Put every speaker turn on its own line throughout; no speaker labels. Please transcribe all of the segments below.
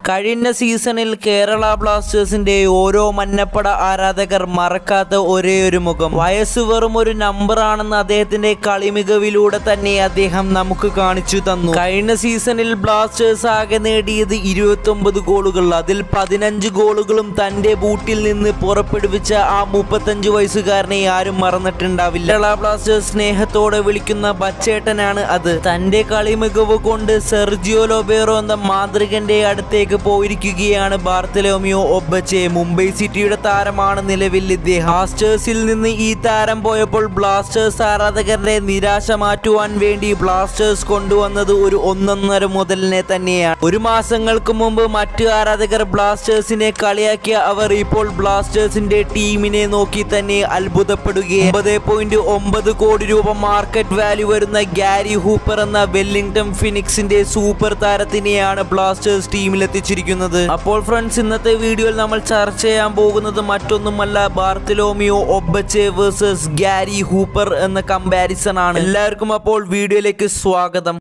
കഴിഞ്ഞ സീസണിൽ കേരള ബ്ലാസ്റ്റേഴ്സിന്റെ ഓരോ മന്നപ്പട ആരാധകർ മറക്കാത്ത ഒരേ ഒരു മുഖം വയസ്സ് വെറും ഒരു നമ്പറാണെന്ന് അദ്ദേഹത്തിന്റെ കളിമികവിലൂടെ തന്നെ അദ്ദേഹം നമുക്ക് കാണിച്ചു തന്നു കഴിഞ്ഞ സീസണിൽ ബ്ലാസ്റ്റേഴ്സ് ആകെ നേടിയത് ഇരുപത്തൊമ്പത് ഗോളുകൾ അതിൽ പതിനഞ്ച് ഗോളുകളും തന്റെ ബൂട്ടിൽ നിന്ന് പുറപ്പെടുവിച്ച ആ മുപ്പത്തഞ്ച് വയസ്സുകാരനെ ആരും മറന്നിട്ടുണ്ടാവില്ല കേരള ബ്ലാസ്റ്റേഴ്സ് സ്നേഹത്തോടെ വിളിക്കുന്ന ബച്ചേട്ടനാണ് അത് തന്റെ കളിമികവ് കൊണ്ട് സെർജിയോ ലോബേറോ എന്ന മാതൃകന്റെ അടുത്തേക്ക് പോയിരിക്കുകയാണ് ബാർത്തലോമിയോ ഒബച്ചെ മുംബൈ സിറ്റിയുടെ താരമാണ് നിലവിൽ ഇദ്ദേഹം ബ്ലാസ്റ്റേഴ്സിൽ നിന്ന് ഈ താരം പോയപ്പോൾ ബ്ലാസ്റ്റേഴ്സ് ആരാധകരുടെ നിരാശ മാറ്റുവാൻ വേണ്ടി ബ്ലാസ്റ്റേഴ്സ് കൊണ്ടുവന്നത് ഒരു ഒന്നൊന്നര മുതലിനെ തന്നെയാണ് ഒരു മാസങ്ങൾക്ക് മുമ്പ് മറ്റു ആരാധകർ ബ്ലാസ്റ്റേഴ്സിനെ കളിയാക്കിയ അവർ ഇപ്പോൾ ബ്ലാസ്റ്റേഴ്സിന്റെ ടീമിനെ നോക്കി തന്നെ അത്ഭുതപ്പെടുകയും ഒമ്പത് പോയിന്റ് ഒമ്പത് കോടി രൂപ മാർക്കറ്റ് വാല്യൂ വരുന്ന ഗാരി ഹൂപ്പർ എന്ന വെല്ലിംഗ്ടൺ ഫിനിക്സിന്റെ സൂപ്പർ താരത്തിനെയാണ് ബ്ലാസ്റ്റേഴ്സ് ടീമിൽ എത്തിച്ചിരിക്കുന്നത് അപ്പോൾ ഫ്രണ്ട്സ് ഇന്നത്തെ വീഡിയോയിൽ നമ്മൾ ചർച്ച ചെയ്യാൻ പോകുന്നത് മറ്റൊന്നുമല്ല Bartholomew Ogbeche versus Gary Hooper എന്ന കമ്പാരിസൺ ആണ് എല്ലാവർക്കും അപ്പോൾ വീഡിയോയിലേക്ക് സ്വാഗതം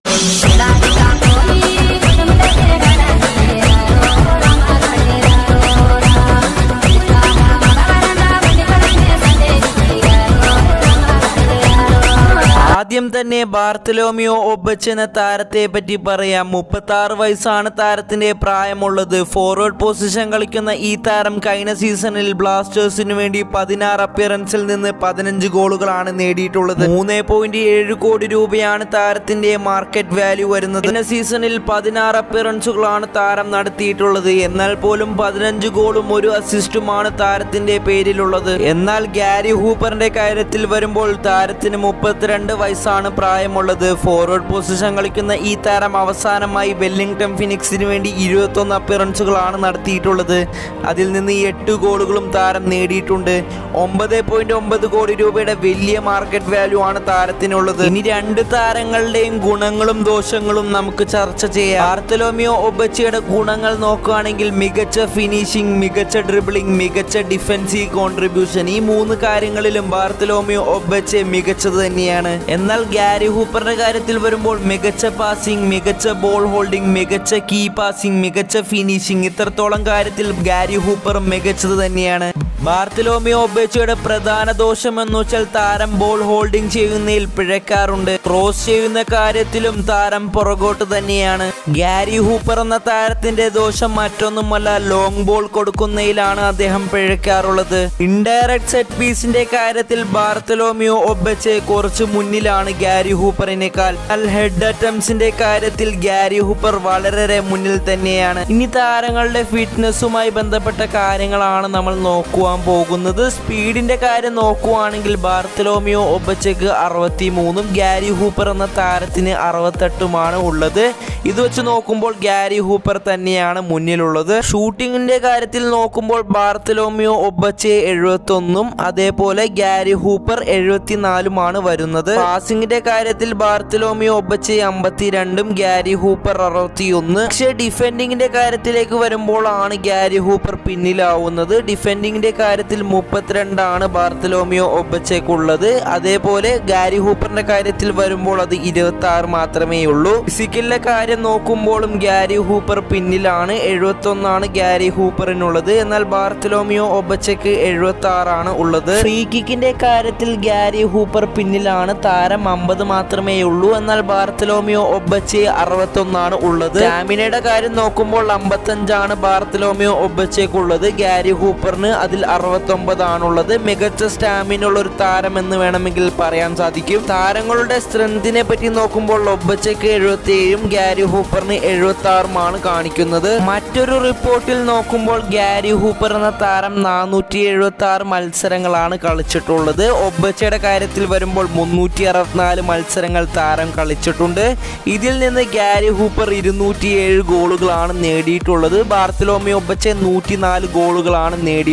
ആദ്യം തന്നെ ബാർത്തലോമിയോ ഒബച്ച് എന്ന താരത്തെ പറ്റി പറയാം മുപ്പത്തി ആറ് വയസ്സാണ് താരത്തിന്റെ പ്രായമുള്ളത് ഫോർവേഡ് പൊസിഷൻ കളിക്കുന്ന ഈ താരം കഴിഞ്ഞ സീസണിൽ ബ്ലാസ്റ്റേഴ്സിന് വേണ്ടി പതിനാറ് അപ്പിയറൻസിൽ നിന്ന് പതിനഞ്ച് ഗോളുകളാണ് നേടിയിട്ടുള്ളത് മൂന്ന് പോയിന്റ് ഏഴ് കോടി രൂപയാണ് താരത്തിന്റെ മാർക്കറ്റ് വാല്യൂ വരുന്നത് കഴിഞ്ഞ സീസണിൽ പതിനാറ് അപ്പിയറൻസുകളാണ് താരം നടത്തിയിട്ടുള്ളത് എന്നാൽ പോലും പതിനഞ്ച് ഗോളും ഒരു അസിസ്റ്റുമാണ് താരത്തിന്റെ പേരിലുള്ളത് എന്നാൽ ഗാരി ഹൂപ്പറിന്റെ കാര്യത്തിൽ വരുമ്പോൾ താരത്തിന് മുപ്പത്തിരണ്ട് വയസ്സാണ് പ്രായമുള്ളത് ഫോർവേഡ് പൊസിഷൻ കളിക്കുന്ന ഈ താരം അവസാനമായി വെല്ലിംഗ്ടൺ ഫിനിക്സിന് വേണ്ടി ഇരുപത്തൊന്ന് അപ്പിയറൻസുകളാണ് നടത്തിയിട്ടുള്ളത് അതിൽ നിന്ന് എട്ട് ഗോളുകളും താരം നേടിയിട്ടുണ്ട് ഒമ്പത് പോയിന്റ് ഒമ്പത് കോടി രൂപയുടെ വലിയ മാർക്കറ്റ് വാല്യൂ ആണ് താരത്തിനുള്ളത് ഇനി രണ്ട് താരങ്ങളുടെയും ഗുണങ്ങളും ദോഷങ്ങളും നമുക്ക് ചർച്ച ചെയ്യാം ബാർത്തലോമിയോ ഒബച്ചയുടെ ഗുണങ്ങൾ നോക്കുകയാണെങ്കിൽ മികച്ച ഫിനിഷിംഗ് മികച്ച ഡ്രിബിളിംഗ് മികച്ച ഡിഫൻസീവ് കോൺട്രിബ്യൂഷൻ ഈ മൂന്ന് കാര്യങ്ങളിലും ബാർത്തലോമിയോ ഒബച്ചെ മികച്ചത് തന്നെയാണ് എന്നാൽ ഗാരി ഹൂപ്പറിന്റെ കാര്യത്തിൽ വരുമ്പോൾ മികച്ച പാസിംഗ് മികച്ച ബോൾ ഹോൾഡിംഗ് മികച്ച കീ പാസിംഗ് മികച്ച ഫിനിഷിംഗ് ഇത്രത്തോളം കാര്യത്തിൽ ഗാരി ഹൂപ്പർ മികച്ചത് തന്നെയാണ് ബാർത്തലോമിയോ ഒബേച്ചയുടെ പ്രധാന ദോഷം എന്ന് വെച്ചാൽ താരം ബോൾ ഹോൾഡിംഗ് ചെയ്യുന്നതിൽ പിഴക്കാറുണ്ട് ക്രോസ് ചെയ്യുന്ന കാര്യത്തിലും താരം പുറകോട്ട് തന്നെയാണ് ഗാരി ഹൂപ്പർ എന്ന താരത്തിന്റെ ദോഷം മറ്റൊന്നുമല്ല ലോങ് ബോൾ കൊടുക്കുന്നതിലാണ് അദ്ദേഹം പിഴക്കാറുള്ളത് ഇൻഡയറക്ട് സെറ്റ് പീസിന്റെ കാര്യത്തിൽ ബാർത്തലോമിയോ ഒബച്ചെ കുറച്ച് മുന്നിലാണ് ഗാരി ഹൂപ്പറിനേക്കാൾ ഹെഡ് അറ്റംസിന്റെ കാര്യത്തിൽ ഗാരി ഹൂപ്പർ വളരെ മുന്നിൽ തന്നെയാണ് ഇനി താരങ്ങളുടെ ഫിറ്റ്നസ്സുമായി ബന്ധപ്പെട്ട കാര്യങ്ങളാണ് നമ്മൾ നോക്കുവാൻ പോകുന്നത് സ്പീഡിന്റെ കാര്യം നോക്കുവാണെങ്കിൽ ബാർത്തലോമിയോ ഒബച്ചക്ക് അറുപത്തി മൂന്നും ഗാരി ഹൂപ്പർ എന്ന താരത്തിന് അറുപത്തെട്ടുമാണ് ഉള്ളത് ഇത് വെച്ച് നോക്കുമ്പോൾ ഗാരി ഹൂപ്പർ തന്നെയാണ് മുന്നിലുള്ളത് ഷൂട്ടിങ്ങിന്റെ കാര്യത്തിൽ നോക്കുമ്പോൾ ബാർത്തലോമിയോ ഒബച്ചെ എഴുപത്തൊന്നും അതേപോലെ ഗാരി ഹൂപ്പർ എഴുപത്തിനാലുമാണ് വരുന്നത് പാസിംഗിന്റെ കാര്യത്തിൽ ബാർത്തലോമിയോ ഒബച്ചെ അമ്പത്തിരണ്ടും ഗാരി ഹൂപ്പർ അറുപത്തിയൊന്ന് പക്ഷേ ഡിഫെൻഡിങ്ങിന്റെ കാര്യത്തിലേക്ക് വരുമ്പോൾ ആണ് ഗാരി ഹൂപ്പർ പിന്നിലാവുന്നത് ഡിഫെൻഡിങ്ങിന്റെ കാര്യത്തിൽ മുപ്പത്തിരണ്ടാണ് ബാർത്തലോമിയോ ഒബച്ചേക്കുള്ളത് അതേപോലെ ഗാരി ഹൂപ്പറിന്റെ കാര്യത്തിൽ വരുമ്പോൾ അത് ഇരുപത്തി ആറ് മാത്രമേ ഉള്ളൂ ഫിസിക്കലിന്റെ കാര്യം നോക്കുമ്പോഴും ഗാരി ഹൂപ്പർ പിന്നിലാണ് എഴുപത്തി ഒന്നാണ് ഗാരി ഹൂപ്പറിനുള്ളത് എന്നാൽ ബാർത്തലോമിയോ ഒബച്ചയ്ക്ക് എഴുപത്തി ആറാണ് ഉള്ളത് ഫ്രീ കിക്കിന്റെ കാര്യത്തിൽ ഗാരി ഹൂപ്പർ പിന്നിലാണ് താരം അമ്പത് മാത്രമേ ഉള്ളൂ എന്നാൽ ബാർത്തലോമിയോ ഒബച്ചെ അറുപത്തൊന്നാണ് ഉള്ളത് സ്റ്റാമിനയുടെ കാര്യം നോക്കുമ്പോൾ അമ്പത്തഞ്ചാണ് ബാർത്തലോമിയോ ഒബച്ചേക്കുള്ളത് ഗാരി ഹൂപ്പറിന് അതിൽ അറുപത്തൊമ്പതാണുള്ളത് മികച്ച സ്റ്റാമിന ഉള്ള ഒരു താരം എന്ന് വേണമെങ്കിൽ പറയാൻ സാധിക്കും താരങ്ങളുടെ സ്ട്രെങ്തിനെ പറ്റി നോക്കുമ്പോൾ ഒബച്ചയ്ക്ക് എഴുപത്തി ഏഴും ഗാരി ഹൂപ്പറിന് എഴുപത്തി ആറുമാണ് കാണിക്കുന്നത് മറ്റൊരു റിപ്പോർട്ടിൽ നോക്കുമ്പോൾ ഗാരി ഹൂപ്പർ എന്ന താരം നാനൂറ്റി എഴുപത്തി ആറ് മത്സരങ്ങളാണ് കളിച്ചിട്ടുള്ളത് ഒബച്ചയുടെ കാര്യത്തിൽ വരുമ്പോൾ മുന്നൂറ്റി അറുപത്തിനാല് മത്സരങ്ങൾ താരം കളിച്ചിട്ടുണ്ട് ഇതിൽ നിന്ന് ഗാരി ഹൂപ്പർ ഇരുന്നൂറ്റിയേഴ് ഗോളുകളാണ് നേടിയിട്ടുള്ളത് ബാർത്തലോമിയോ ഒബച്ച നൂറ്റിനാല് ഗോളുകളാണ് നേടിയിട്ടുള്ളത്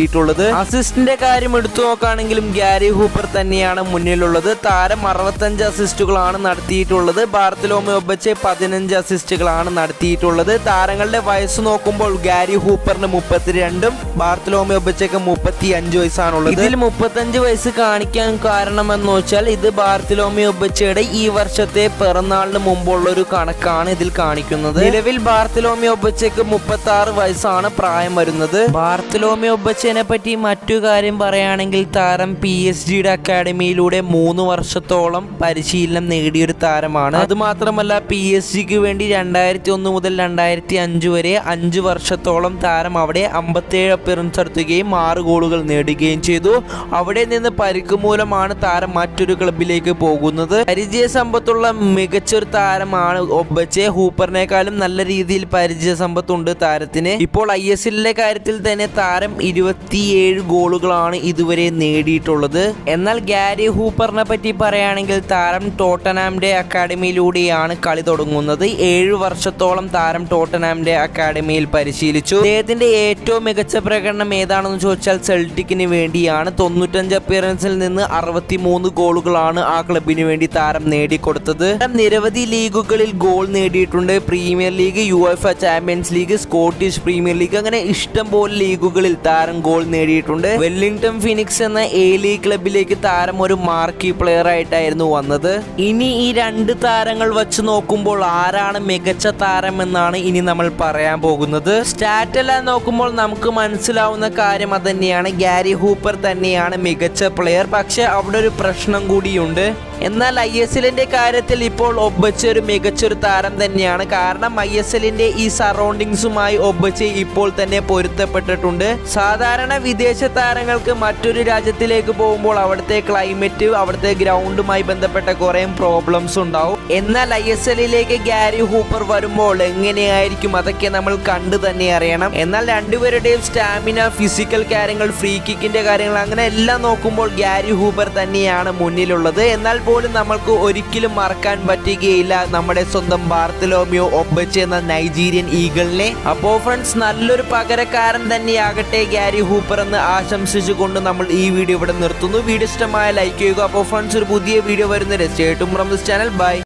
അസിസ്റ്റിന്റെ കാര്യം എടുത്തു നോക്കുകയാണെങ്കിലും ഗ്യാരി ഹൂപ്പർ തന്നെയാണ് മുന്നിലുള്ളത് താരം അറുപത്തഞ്ച് അസിസ്റ്റുകളാണ് നടത്തിയിട്ടുള്ളത് ബാർത്തലോമി ഒബച്ചെ പതിനഞ്ച് അസിസ്റ്റുകളാണ് നടത്തിയിട്ടുള്ളത് താരങ്ങളുടെ വയസ്സ് നോക്കുമ്പോൾ ഗ്യാരി ഹൂപ്പറിന് മുപ്പത്തിരണ്ടും ബാർത്തലോമി ഒബച്ചയ്ക്ക് മുപ്പത്തി അഞ്ച് വയസ്സാണുള്ളത് ഇതിൽ മുപ്പത്തഞ്ച് വയസ്സ് കാണിക്കാൻ കാരണമെന്ന് വെച്ചാൽ ഇത് ബാർത്തലോമി ഒബച്ചയുടെ ഈ വർഷത്തെ പിറന്നാളിന് മുമ്പുള്ള ഒരു കണക്കാണ് ഇതിൽ കാണിക്കുന്നത് നിലവിൽ ബാർത്തലോമി ഒബച്ചയ്ക്ക് മുപ്പത്തി ആറ് വയസ്സാണ് പ്രായം വരുന്നത് ബാർത്തലോമി ഒബച്ചനെ പറ്റി മറ്റു കാര്യം പറയുകയാണെങ്കിൽ താരം പി എസ് ജിയുടെ അക്കാഡമിയിലൂടെ മൂന്ന് വർഷത്തോളം പരിശീലനം നേടിയൊരു താരമാണ് അതുമാത്രമല്ല പി എസ് ജിക്ക് വേണ്ടി രണ്ടായിരത്തി ഒന്ന് മുതൽ രണ്ടായിരത്തി അഞ്ച് വരെ അഞ്ച് വർഷത്തോളം താരം അവിടെ അമ്പത്തേഴ് അപ്പിയറൻസ് നടത്തുകയും ആറ് ഗോളുകൾ നേടുകയും ചെയ്തു അവിടെ നിന്ന് പരിക്ക് മൂലമാണ് താരം മറ്റൊരു ക്ലബിലേക്ക് പോകുന്നത് പരിചയ സമ്പത്തുള്ള മികച്ചൊരു താരമാണ് ഒബച്ചെ ഹൂപ്പറിനേക്കാളും നല്ല രീതിയിൽ പരിചയ സമ്പത്തുണ്ട് താരത്തിന് ഇപ്പോൾ ഐ എസ് എല്ലിന്റെ കാര്യത്തിൽ തന്നെ താരം ഇരുപത്തിയേഴ് ഗോളുകളാണ് ഇതുവരെ നേടിയിട്ടുള്ളത് എന്നാൽ ഗ്യാരി ഹൂപ്പറിനെ പറ്റി പറയുകയാണെങ്കിൽ താരം ടോട്ടനാമിന്റെ അക്കാഡമിയിലൂടെയാണ് കളി തുടങ്ങുന്നത് ഏഴ് വർഷത്തോളം താരം ടോട്ടനാമിന്റെ അക്കാഡമിയിൽ പരിശീലിച്ചു അദ്ദേഹത്തിന്റെ ഏറ്റവും മികച്ച പ്രകടനം ഏതാണെന്ന് ചോദിച്ചാൽ സെൽറ്റിക്കിന് വേണ്ടിയാണ് തൊണ്ണൂറ്റഞ്ച് അപ്പിയറൻസിൽ നിന്ന് അറുപത്തിമൂന്ന് ഗോളുകളാണ് ആ ക്ലബിന് വേണ്ടി താരം നേടിക്കൊടുത്തത് താരം നിരവധി ലീഗുകളിൽ ഗോൾ നേടിയിട്ടുണ്ട് premier league UEFA champions league Scottish premier league അങ്ങനെ ഇഷ്ടം പോലെ ലീഗുകളിൽ താരം ഗോൾ നേടിയിട്ടുണ്ട് വെല്ലിംഗ്ടൺ ഫിനിക്സ് എന്ന എ ലീഗ് ക്ലബിലേക്ക് താരം ഒരു മാർക്കി പ്ലെയർ ആയിട്ടായിരുന്നു വന്നത് ഇനി ഈ രണ്ട് താരങ്ങൾ വെച്ച് നോക്കുമ്പോൾ ആരാണ് മികച്ച താരം എന്നാണ് ഇനി നമ്മൾ പറയാൻ പോകുന്നത് സ്റ്റാറ്റെല്ലാം നോക്കുമ്പോൾ നമുക്ക് മനസ്സിലാവുന്ന കാര്യം അത് തന്നെയാണ് ഗ്യാരി ഹൂപ്പർ തന്നെയാണ് മികച്ച പ്ലെയർ പക്ഷെ അവിടെ ഒരു പ്രശ്നം കൂടിയുണ്ട് എന്നാൽ ഐ എസ് എല്ലിന്റെ കാര്യത്തിൽ ഇപ്പോൾ ഒബച്ച ഒരു മികച്ചൊരു താരം തന്നെയാണ് കാരണം ഐ എസ് എല്ലിന്റെ ഈ സറൗണ്ടിങ്സുമായി ഒബച്ച ഇപ്പോൾ തന്നെ പൊരുത്തപ്പെട്ടിട്ടുണ്ട് സാധാരണ വിദേശ താരങ്ങൾക്ക് മറ്റൊരു രാജ്യത്തിലേക്ക് പോകുമ്പോൾ അവിടുത്തെ ക്ലൈമറ്റ് അവിടുത്തെ ഗ്രൗണ്ടുമായി ബന്ധപ്പെട്ട കുറേ പ്രോബ്ലംസ് ഉണ്ടാവും എന്നാൽ ഐ എസ് എല്ലിലേക്ക് ഗ്യാരി ഹൂപ്പർ വരുമ്പോൾ എങ്ങനെയായിരിക്കും അതൊക്കെ നമ്മൾ കണ്ടു തന്നെ അറിയണം എന്നാൽ രണ്ടുപേരുടെയും സ്റ്റാമിന ഫിസിക്കൽ കാര്യങ്ങൾ ഫ്രീ കിക്കിന്റെ കാര്യങ്ങൾ അങ്ങനെ എല്ലാം നോക്കുമ്പോൾ ഗ്യാരി ഹൂപ്പർ തന്നെയാണ് മുന്നിലുള്ളത് എന്നാൽ പോലും നമ്മൾക്ക് ഒരിക്കലും മറക്കാൻ പറ്റുകയില്ല നമ്മുടെ സ്വന്തം ബാർത്തലോമിയോ ഒബച്ച് എന്ന നൈജീരിയൻ ഈഗിളിനെ അപ്പോ ഫ്രണ്ട്സ് നല്ലൊരു പകരക്കാരൻ തന്നെയാകട്ടെ ഗ്യാരി ഹൂപ്പർ എന്ന് ആശംസിച്ചുകൊണ്ട് നമ്മൾ ഈ വീഡിയോ ഇവിടെ നിർത്തുന്നു വീഡിയോ ഇഷ്ടമായ ലൈക്ക് ചെയ്യുക അപ്പോൾ ഫ്രണ്ട്സ് ഒരു പുതിയ വീഡിയോ വരുന്നത് stay tuned from this channel by